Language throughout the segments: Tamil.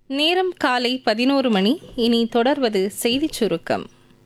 நேரம் காலை பதினோரு மணி இனி தொடர்வது செய்திச் சுருக்கம்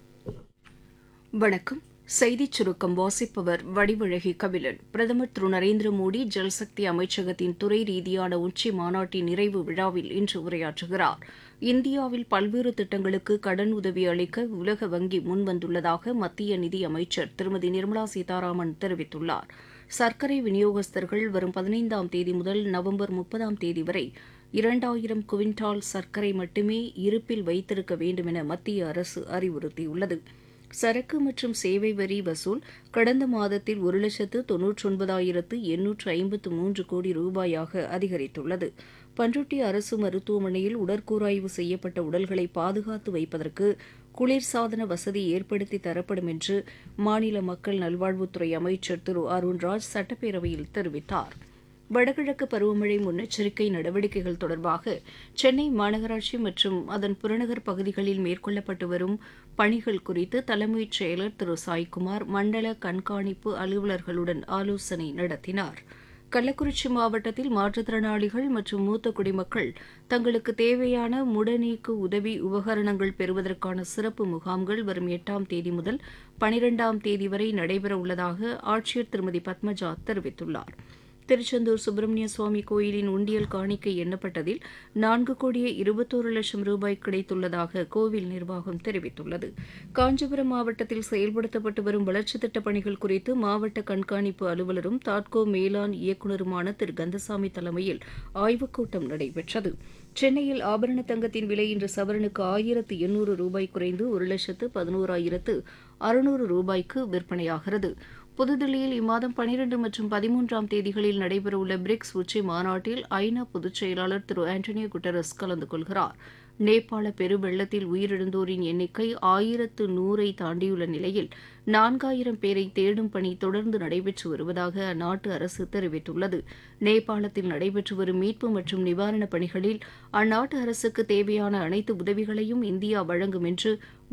வணக்கம் செய்திச் சுருக்கம் வாசிப்பவர் வடிவழகி கபிலன் பிரதமர் திரு நரேந்திர மோடி ஜல்சக்தி அமைச்சகத்தின் துறை ரீதியான உச்சி மாநாட்டின் நிறைவு விழாவில் இன்று உரையாற்றுகிறார் இந்தியாவில் பல்வேறு திட்டங்களுக்கு கடன் உதவி அளிக்க உலக வங்கி முன்வந்துள்ளதாக மத்திய நிதி அமைச்சர் திருமதி நிர்மலா சீதாராமன் தெரிவித்துள்ளார் சர்க்கரை விநியோகஸ்தர்கள் வரும் பதினைந்தாம் தேதி முதல் நவம்பர் முப்பதாம் தேதி வரை இரண்டாயிரம் குவிண்டால் சர்க்கரை மட்டுமே இருப்பில் வைத்திருக்க வேண்டும் என மத்திய அரசு அறிவுறுத்தியுள்ளது சரக்கு மற்றும் சேவை வரி வசூல் கடந்த மாதத்தில் ஒரு லட்சத்து தொன்னூற்றொன்பதாயிரத்து எண்ணூற்று ஐம்பத்து மூன்று கோடி ரூபாயாக அதிகரித்துள்ளது பன்ருட்டி அரசு மருத்துவமனையில் உடற்கூராய்வு செய்யப்பட்ட உடல்களை பாதுகாத்து வைப்பதற்கு குளிர்சாதன வசதி ஏற்படுத்தி தரப்படும் என்று மாநில மக்கள் நல்வாழ்வுத்துறை அமைச்சர் திரு அருண்ராஜ் சட்டப்பேரவையில் தெரிவித்தார் வடகிழக்கு பருவமழை முன்னெச்சரிக்கை நடவடிக்கைகள் தொடர்பாக சென்னை மாநகராட்சி மற்றும் அதன் புறநகர் பகுதிகளில் மேற்கொள்ளப்பட்டு வரும் பணிகள் குறித்து தலைமைச் செயலர் திரு சாய்குமார் மண்டல கண்காணிப்பு அலுவலர்களுடன் ஆலோசனை நடத்தினார் கள்ளக்குறிச்சி மாவட்டத்தில் மாற்றுத்திறனாளிகள் மற்றும் மூத்த குடிமக்கள் தங்களுக்கு தேவையான முடநீக்கு உதவி உபகரணங்கள் பெறுவதற்கான சிறப்பு முகாம்கள் வரும் எட்டாம் தேதி முதல் பனிரெண்டாம் தேதி வரை நடைபெற உள்ளதாக ஆட்சியர் திருமதி பத்மஜா தெரிவித்துள்ளார் திருச்செந்தூர் சுப்பிரமணிய சுவாமி கோயிலின் உண்டியல் காணிக்கை எண்ணப்பட்டதில் நான்கு கோடியே இருபத்தோரு லட்சம் ரூபாய் கிடைத்துள்ளதாக கோவில் நிர்வாகம் தெரிவித்துள்ளது காஞ்சிபுரம் மாவட்டத்தில் செயல்படுத்தப்பட்டு வரும் வளர்ச்சித் திட்டப் பணிகள் குறித்து மாவட்ட கண்காணிப்பு அலுவலரும் தாட்கோ மேலாண் இயக்குநருமான திரு கந்தசாமி தலைமையில் ஆய்வுக் கூட்டம் நடைபெற்றது சென்னையில் ஆபரண தங்கத்தின் விலை இன்று சவரனுக்கு ஆயிரத்து எண்ணூறு ரூபாய் குறைந்து ஒரு லட்சத்து பதினோராயிரத்து அறுநூறு ரூபாய்க்கு விற்பனையாகிறது புதுதில்லியில் இம்மாதம் பனிரெண்டு மற்றும் பதிமூன்றாம் தேதிகளில் நடைபெறவுள்ள பிரிக்ஸ் உச்சி மாநாட்டில் ஐநா பொதுச் செயலாளர் திரு ஆண்டனியோ குட்டரஸ் கலந்து கொள்கிறார் நேபாள பெருவெள்ளத்தில் உயிரிழந்தோரின் எண்ணிக்கை ஆயிரத்து நூறை தாண்டியுள்ள நிலையில் நான்காயிரம் பேரை தேடும் பணி தொடர்ந்து நடைபெற்று வருவதாக அந்நாட்டு அரசு தெரிவித்துள்ளது நேபாளத்தில் நடைபெற்று வரும் மீட்பு மற்றும் நிவாரணப் பணிகளில் அந்நாட்டு அரசுக்கு தேவையான அனைத்து உதவிகளையும் இந்தியா வழங்கும் என்று